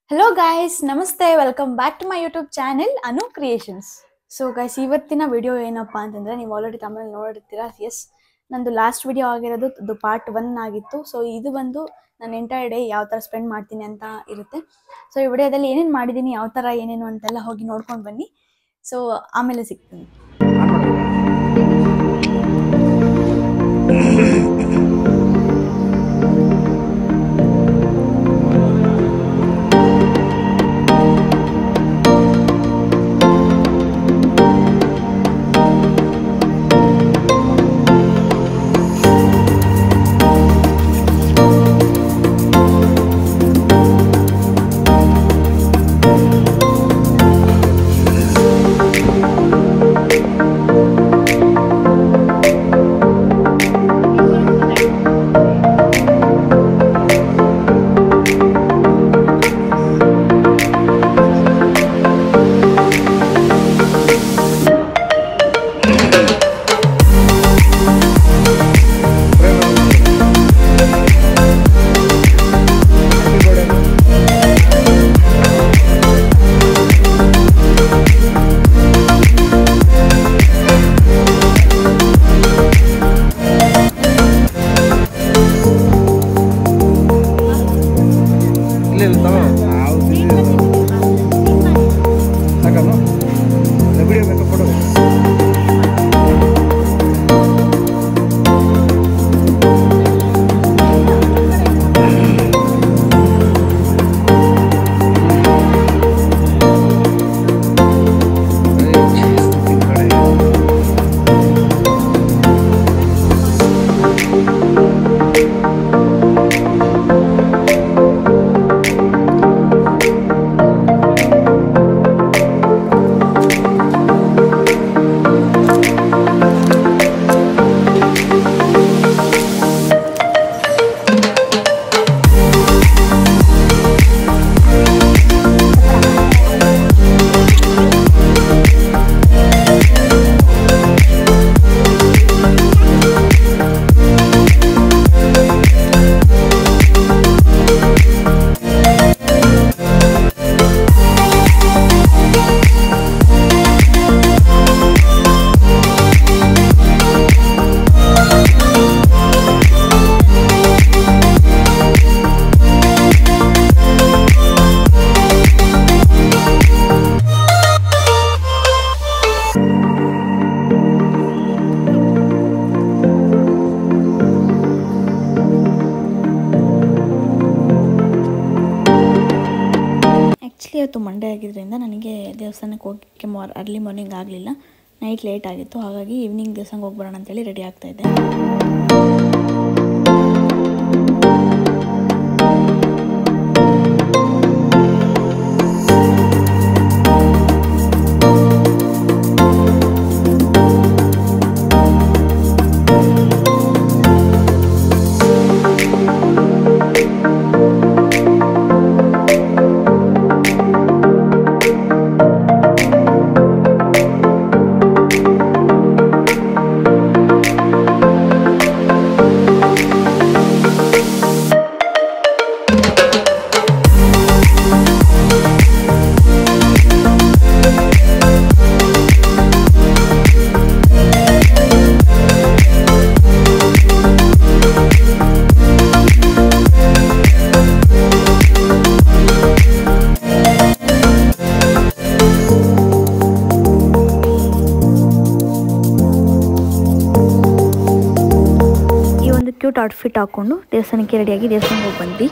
Hello guys ನಮಸ್ತೆ welcome back to my YouTube channel Anu creations so guys ಇವತ್ತಿನ video ಏನಪ್ಪ ಅಂತಂದರೆ ನೀವು ಆಲ್ರೆಡಿ ತಮಿಳ್ ನೋಡಿರ್ತೀರಾ ಎಸ್ ನಂದು ಲಾಸ್ಟ್ ವಿಡಿಯೋ ಆಗಿರೋದು ಅದು ಪಾರ್ಟ್ ಒನ್ ಆಗಿತ್ತು ಸೊ ಇದು ಬಂದು ನಾನು ಎಂಟೈರ್ ಡೇ ಯಾವ ಥರ ಸ್ಪೆಂಡ್ ಮಾಡ್ತೀನಿ ಅಂತ ಇರುತ್ತೆ ಸೊ ಈ ವಿಡಿಯೋದಲ್ಲಿ ಏನೇನು ಮಾಡಿದ್ದೀನಿ ಯಾವ ಥರ ಏನೇನು ಅಂತೆಲ್ಲ ಹೋಗಿ ನೋಡ್ಕೊಂಡು ಬನ್ನಿ ಸೊ ಆಮೇಲೆ ಸಿಗ್ತೀನಿ ಇಲ್ಲ ಇಲ್ಲ ತಗೋ ಸಾಕಲ್ಲ ವಿಡಿಯೋ ಬೇಕಾ ಫೋಟೋ ಆ್ಯಕ್ಚುಲಿ ಇವತ್ತು ಮಂಡೇ ಆಗಿದ್ದರಿಂದ ನನಗೆ ದೇವಸ್ಥಾನಕ್ಕೆ ಹೋಗೋಕ್ಕೆ ಮಾರ್ ಅರ್ಲಿ ಮಾರ್ನಿಂಗ್ ಆಗಲಿಲ್ಲ ನೈಟ್ ಲೇಟ್ ಆಗಿತ್ತು ಹಾಗಾಗಿ ಈವ್ನಿಂಗ್ ದೇವಸ್ಥಾನಕ್ಕೆ ಹೋಗಿ ಬರೋಣ ಅಂತೇಳಿ ರೆಡಿ ಆಗ್ತಾ ಇದ್ದೆ ಈ ಒಂದು ಕ್ಯೂಟ್ ಔಟ್ಫಿಟ್ ಹಾಕ್ಕೊಂಡು ದೇವಸ್ಥಾನಕ್ಕೆ ರೆಡಿಯಾಗಿ ದೇವಸ್ಥಾನಕ್ಕೆ ಹೋಗಿ ಬಂದ್ವಿ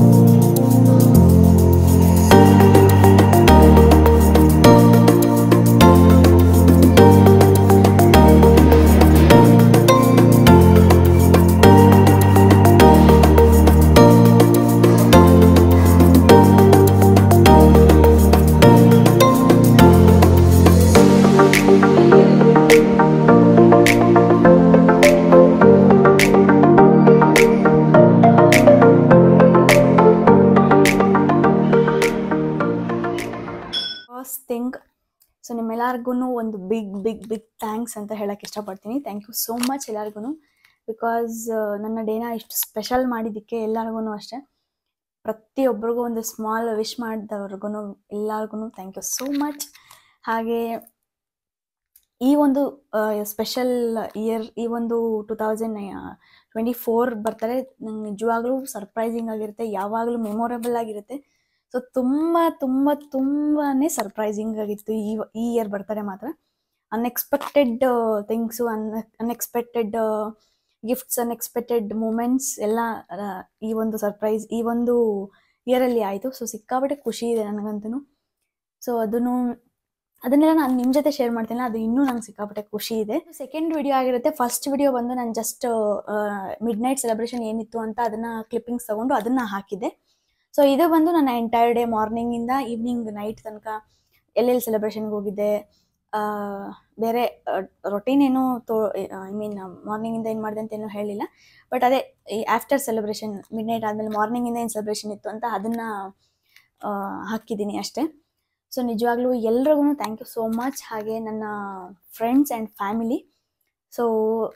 ಫಸ್ಟ್ ಥಿಂಗ್ ಸೊ ನಿಮ್ಮೆಲ್ಲರಿಗೂ ಒಂದು ಬಿಗ್ ಬಿಗ್ ಬಿಗ್ ಥ್ಯಾಂಕ್ಸ್ ಅಂತ ಹೇಳಕ್ಕೆ ಇಷ್ಟಪಡ್ತೀನಿ ಥ್ಯಾಂಕ್ ಯು ಸೋ ಮಚ್ ಎಲ್ಲರಿಗೂ ಬಿಕಾಸ್ ನನ್ನ ಡೇನ ಇಷ್ಟು ಸ್ಪೆಷಲ್ ಮಾಡಿದ್ದಕ್ಕೆ ಎಲ್ಲರಿಗೂ ಅಷ್ಟೇ ಪ್ರತಿಯೊಬ್ಬರಿಗೂ ಒಂದು ಸ್ಮಾಲ್ ವಿಶ್ ಮಾಡಿದವ್ರಿಗೂ ಎಲ್ಲರಿಗೂ ಥ್ಯಾಂಕ್ ಯು ಸೋ ಮಚ್ ಹಾಗೆ ಈ ಒಂದು ಸ್ಪೆಷಲ್ ಇಯರ್ ಈ ಒಂದು ಟು ತೌಸಂಡ್ ಟ್ವೆಂಟಿ ಫೋರ್ ಬರ್ತಾರೆ ನಂಗೆ ನಿಜವಾಗ್ಲೂ ಸರ್ಪ್ರೈಸಿಂಗ್ ಆಗಿರುತ್ತೆ ಯಾವಾಗಲೂ ಮೆಮೊರೇಬಲ್ ಆಗಿರುತ್ತೆ ಸೊ ತುಂಬ ತುಂಬ ತುಂಬಾ ಸರ್ಪ್ರೈಸಿಂಗ್ ಆಗಿತ್ತು ಈ ಈ ಇಯರ್ ಬರ್ತಾರೆ ಮಾತ್ರ ಅನ್ಎಕ್ಸ್ಪೆಕ್ಟೆಡ್ ಥಿಂಗ್ಸು ಅನ್ ಅನ್ಎಕ್ಸ್ಪೆಕ್ಟೆಡ್ ಗಿಫ್ಟ್ಸ್ ಅನ್ಎಕ್ಸ್ಪೆಕ್ಟೆಡ್ ಮೂಮೆಂಟ್ಸ್ ಎಲ್ಲ ಆ, ಈ ಒಂದು ಸರ್ಪ್ರೈಸ್ ಈ ಒಂದು ಇಯರಲ್ಲಿ ಆಯಿತು ಸೊ ಸಿಕ್ಕಾಪಟ್ಟೆ ಖುಷಿ ಇದೆ ನನಗಂತೂ ಸೊ ಅದನ್ನು ಅದನ್ನೆಲ್ಲ ನಾನು ನಿಮ್ಮ ಜೊತೆ ಶೇರ್ ಮಾಡ್ತೀನಿ ಅದು ಇನ್ನೂ ನಂಗೆ ಸಿಕ್ಕಾಪಟ್ಟೆ ಖುಷಿ ಇದೆ ಸೆಕೆಂಡ್ ವಿಡಿಯೋ ಆಗಿರುತ್ತೆ ಫಸ್ಟ್ ವಿಡಿಯೋ ಬಂದು ನಾನು ಜಸ್ಟ್ ಮಿಡ್ ನೈಟ್ ಸೆಲೆಬ್ರೇಷನ್ ಏನಿತ್ತು ಅಂತ ಅದನ್ನ ಕ್ಲಿಪ್ಪಿಂಗ್ಸ್ ತಗೊಂಡು ಅದನ್ನ ಹಾಕಿದ್ದೆ ಸೊ ಇದು ಬಂದು ನನ್ನ ಎಂಟೈರ್ ಡೇ ಮಾರ್ನಿಂಗಿಂದ ಈವ್ನಿಂಗ್ ನೈಟ್ ತನಕ ಎಲ್ಲೆಲ್ಲಿ ಸೆಲೆಬ್ರೇಷನ್ಗೆ ಹೋಗಿದ್ದೆ ಆ, ಬೇರೆ ರೊಟೀನ್ ಏನು ತೋ ಐ ಮೀನ್ ಮಾರ್ನಿಂಗಿಂದ ಏನು ಮಾಡಿದೆ ಅಂತ ಏನೂ ಹೇಳಿಲ್ಲ ಬಟ್ ಅದೇ ಈ ಆಫ್ಟರ್ ಸೆಲೆಬ್ರೇಷನ್ ಮಿಡ್ ನೈಟ್ ಆದಮೇಲೆ ಮಾರ್ನಿಂಗಿಂದ ಏನು ಸೆಲೆಬ್ರೇಷನ್ ಇತ್ತು ಅಂತ ಅದನ್ನು ಹಾಕಿದ್ದೀನಿ ಅಷ್ಟೇ ಸೊ ನಿಜವಾಗ್ಲೂ ಎಲ್ರಿಗೂ ಥ್ಯಾಂಕ್ ಯು ಸೋ ಮಚ್ ಹಾಗೆ ನನ್ನ ಫ್ರೆಂಡ್ಸ್ ಆ್ಯಂಡ್ ಫ್ಯಾಮಿಲಿ ಸೊ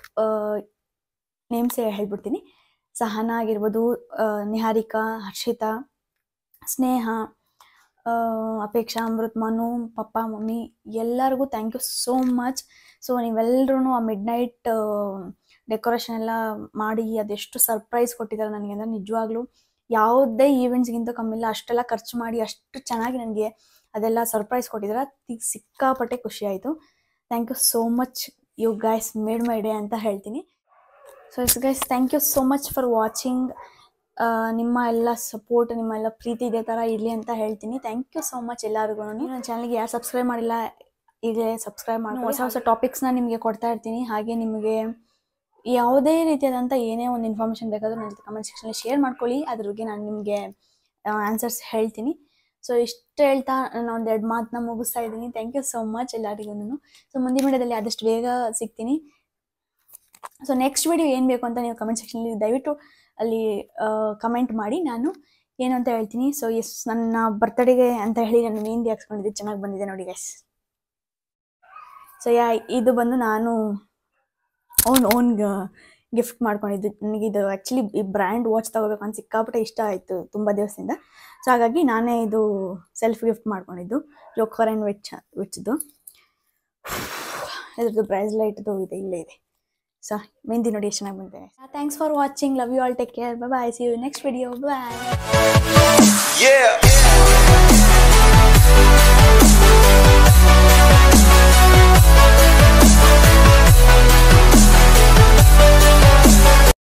ನೇಮ್ಸೇ ಹೇಳ್ಬಿಡ್ತೀನಿ ಸಹನಾ ಆಗಿರ್ಬೋದು ಆ, ನಿಹಾರಿಕಾ ಹರ್ಷಿತಾ ಸ್ನೇಹ ಆ, ಅಪೇಕ್ಷಾ ಅಮೃತ್ ಮನು ಪಪ್ಪ ಮಮ್ಮಿ ಎಲ್ಲರಿಗೂ thank you so much so ನೀವೆಲ್ಲರೂ ಆ ಮಿಡ್ ನೈಟ್ ಡೆಕೋರೇಷನ್ ಎಲ್ಲ ಮಾಡಿ ಅದೆಷ್ಟು ಸರ್ಪ್ರೈಸ್ ಕೊಟ್ಟಿದ್ದಾರೆ ನನಗೆ ಅಂದರೆ ನಿಜವಾಗ್ಲೂ ಯಾವುದೇ ಈವೆಂಟ್ಸ್ಗಿಂತ ಕಮ್ಮಿಲ್ಲ ಅಷ್ಟೆಲ್ಲ ಖರ್ಚು ಮಾಡಿ ಅಷ್ಟು ಚೆನ್ನಾಗಿ ನನಗೆ ಅದೆಲ್ಲ ಸರ್ಪ್ರೈಸ್ ಕೊಟ್ಟಿದ್ದಾರೆ ಅದು ಸಿಕ್ಕಾಪಟ್ಟೆ ಖುಷಿ ಆಯಿತು thank you so much you guys made my day ಅಂತ ಹೇಳ್ತೀನಿ so is guys thank you so much for watching ನಿಮ್ಮ ಎಲ್ಲ ಸಪೋರ್ಟ್ ನಿಮ್ಮ ಎಲ್ಲ ಪ್ರೀತಿ ಇದೇ ಥರ ಇರಲಿ ಅಂತ ಹೇಳ್ತೀನಿ ಥ್ಯಾಂಕ್ ಯು ಸೋ ಮಚ್ ಎಲ್ಲರಿಗೂ ನನ್ನ ಚಾನಲ್ಗೆ ಯಾರು ಸಬ್ಸ್ಕ್ರೈಬ್ ಮಾಡಿಲ್ಲ ಈಗಲೇ ಸಬ್ಸ್ಕ್ರೈಬ್ ಮಾಡಿ ಹೊಸ ಹೊಸ ಟಾಪಿಕ್ಸ್ನ ನಿಮಗೆ ಕೊಡ್ತಾ ಇರ್ತೀನಿ ಹಾಗೆ ನಿಮಗೆ ಯಾವುದೇ ರೀತಿಯಾದಂಥ ಏನೇ ಒಂದು ಇನ್ಫಾರ್ಮೇಷನ್ ಬೇಕಾದರೂ ನನ್ನ ಜೊತೆ ಕಮೆಂಟ್ ಸೆಕ್ಷನಲ್ಲಿ ಶೇರ್ ಮಾಡ್ಕೊಳ್ಳಿ ಅದ್ರ ಬಗ್ಗೆ ನಾನು ನಿಮಗೆ ಆನ್ಸರ್ಸ್ ಹೇಳ್ತೀನಿ ಸೊ ಇಷ್ಟು ಹೇಳ್ತಾ ನಾನು ಒಂದೆರಡು ಮಾತನ್ನ ಮುಗಿಸ್ತಾ ಇದ್ದೀನಿ ಥ್ಯಾಂಕ್ ಯು ಸೋ ಮಚ್ ಎಲ್ಲರಿಗೂ ಸೊ ಮುಂದಿನ ವಿಡಿಯೋದಲ್ಲಿ ಆದಷ್ಟು ಬೇಗ ಸಿಗ್ತೀನಿ ಸೊ ನೆಕ್ಸ್ಟ್ ವಿಡಿಯೋ ಏನು ಬೇಕು ಅಂತ ನೀವು ಕಮೆಂಟ್ ಸೆಕ್ಷನಲ್ಲಿ ದಯವಿಟ್ಟು ಅಲ್ಲಿ ಕಮೆಂಟ್ ಮಾಡಿ ನಾನು ಏನು ಅಂತ ಹೇಳ್ತೀನಿ ಸೊ ಎಸ್ ನನ್ನ ಬರ್ತಡೆಗೆ ಅಂತ ಹೇಳಿ ನಾನು ಮೆಹಂದಿ ಹಾಕ್ಸ್ಕೊಂಡಿದ್ದೆ ಚೆನ್ನಾಗಿ ಬಂದಿದೆ ನೋಡಿ ಗೈಸ್ ಸೊ ಯಾ ಇದು ಬಂದು ನಾನು ಓನ್ ಓನ್ ಗಿಫ್ಟ್ ಮಾಡ್ಕೊಂಡಿದ್ದು ನನಗಿದು ಆ್ಯಕ್ಚುಲಿ ಈ ಬ್ರ್ಯಾಂಡ್ ವಾಚ್ ತಗೋಬೇಕು ಅಂತ ಸಿಕ್ಕಾಪಟ್ಟೆ ಇಷ್ಟ ಆಯಿತು ತುಂಬ ದಿವಸದಿಂದ ಸೊ ಹಾಗಾಗಿ ನಾನೇ ಇದು ಸೆಲ್ಫ್ ಗಿಫ್ಟ್ ಮಾಡ್ಕೊಂಡಿದ್ದು ಜೋಕರ್ ಆ್ಯಂಡ್ ವಿಚ್ ವಿಚ್ದು ಇದ್ರದ್ದು ಬ್ರೈಸ್ಲೈಟ್ದು ಇದೆ ಇಲ್ಲೇ ಇದೆ ಸೊ ಮೆಹಂದಿ ನೋಡಿ ಎಷ್ಟು ಚೆನ್ನಾಗಿ ಬಂದಿದೆ thanks for watching love you all take care bye see you next video bye Yeah.